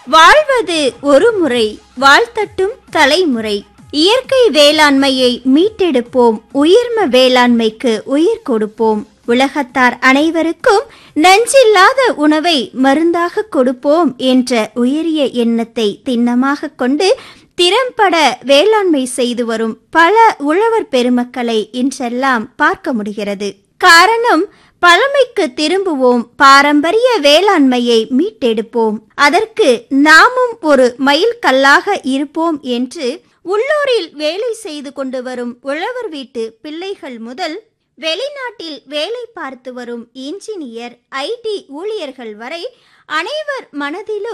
வாழ்வது ஒரு முறை வாழ்த்தட்டும் தலைமுறை இயற்கை வேளாண்மையை மீட்டெடுப்போம் உயிர்ம வேளாண்மைக்கு உயிர் கொடுப்போம் உலகத்தார் அனைவருக்கும் நஞ்சில்லாத உணவை மருந்தாக கொடுப்போம் என்ற உயரிய எண்ணத்தை திண்ணமாக கொண்டு திறம்பட வேளாண்மை செய்து வரும் பல உழவர் பெருமக்களை இன்றெல்லாம் பார்க்க முடிகிறது காரணம் பழமைக்கு திரும்புவோம் பாரம்பரிய வேளாண்மையை மீட்டெடுப்போம் அதற்கு நாமும் ஒரு மைல் கல்லாக இருப்போம் என்று உள்ளூரில் வேலை செய்து கொண்டு வரும் உழவர் வீட்டு பிள்ளைகள் முதல் வெளிநாட்டில் வேலை பார்த்து வரும் இன்ஜினியர் ஐடி ஊழியர்கள் வரை அனைவர் மனதிலும்